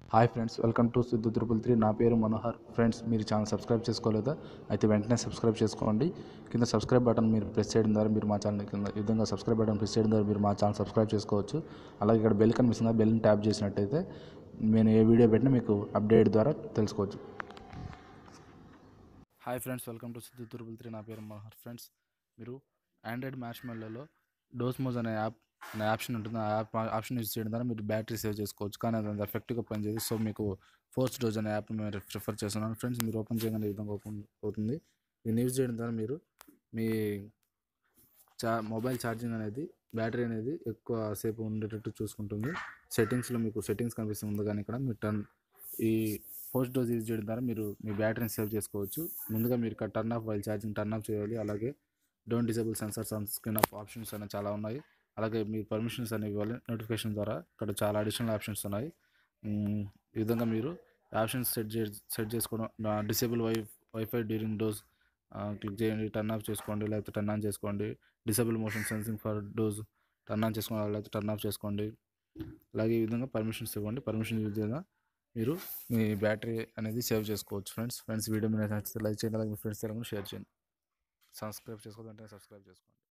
hi friends welcome to Siddhu triple three నా పేరు Manohar friends మీరు ఛానల్ సబ్స్క్రైబ్ చేసుకోలేదా అయితే వెంటనే సబ్స్క్రైబ్ చేసుకోండి కింద సబ్స్క్రైబ్ బటన్ మీరు ప్రెస్ చేయడం ద్వారా మీరు మా ఛానల్ కింద ఈ విధంగా సబ్స్క్రైబ్ బటన్ ప్రెస్ చేయడం ద్వారా మీరు మా ఛానల్ సబ్స్క్రైబ్ చేసుకోవచ్చు అలాగే ఇక్కడ బెల్ కనిపిస్తుంది బెల్ని ట్యాప్ చేసినట్టయితే నేను ఏ వీడియో పెట్టినా మీకు అప్డేట్ ద్వారా తెలుసుకోవచ్చు hi friends welcome to Siddhu triple three నా పేరు మనోహర్ ఫ్రెండ్స్ మీరు ఆండ్రాయిడ్ మ్యాచ్ మెల్లలో డోస్ మోజ్ అనే యాప్ అనే ఆప్షన్ ఉంటుంది ఆ యాప్ ఆప్షన్ యూజ్ చేయడం ద్వారా మీరు బ్యాటరీ సేవ్ చేసుకోవచ్చు కానీ అది అంత ఎఫెక్టివ్గా పనిచేయదు సో మీకు ఫోర్స్ డోజ్ అనే యాప్ మేము ప్రిఫర్ చేస్తున్నాను ఫ్రెండ్స్ మీరు ఓపెన్ చేయగానే ఈ విధంగా ఓపెన్ అవుతుంది దీన్ని యూజ్ చేయడం ద్వారా మీరు మీ చా మొబైల్ ఛార్జింగ్ అనేది బ్యాటరీ అనేది ఎక్కువ సేపు ఉండేటట్టు చూసుకుంటుంది సెట్టింగ్స్లో మీకు సెట్టింగ్స్ కనిపిస్తుంది కానీ ఇక్కడ మీరు టర్న్ ఈ పోస్ట్ డోస్ యూజ్ చేయడం ద్వారా మీరు మీ బ్యాటరీని సేవ్ చేసుకోవచ్చు ముందుగా మీరు ఇక్కడ turn off while charging turn off చేయాలి అలాగే don't disable sensors on screen off options అనేవి చాలా ఉన్నాయి అలాగే మీ పర్మిషన్స్ అనేవి ఇవ్వాలి నోటిఫికేషన్ ద్వారా ఇక్కడ చాలా అడిషనల్ ఆప్షన్స్ ఉన్నాయి మ్, ఈ విధంగా మీరు ఆప్షన్స్ సెట్ చే సెట్ చేసుకోవడం డిసేబుల్ వై వైఫై డ్యూరింగ్ డోస్ క్లిక్ చేయండి టర్న్ ఆఫ్ చేసుకోండి లేకపోతే టర్న్ ఆన్ చేసుకోండి disable motion sensing for doze turn on చేసుకోండి లేకపోతే టర్న్ ఆఫ్ చేసుకోండి అలాగే ఈ విధంగా పర్మిషన్స్ ఇవ్వండి పర్మిషన్ యూజ్ చేయగా మీరు మీ బ్యాటరీ అనేది సేవ్ చేసుకోవచ్చు ఫ్రెండ్స్ ఫ్రెండ్స్ వీడియో మీరు నచ్చితే లైక్ చేయండి అలాగే మీ ఫ్రెండ్స్ షేర్ చేయండి సబ్స్క్రైబ్ చేసుకోవాలంటే సబ్స్క్రైబ్ చేసుకోండి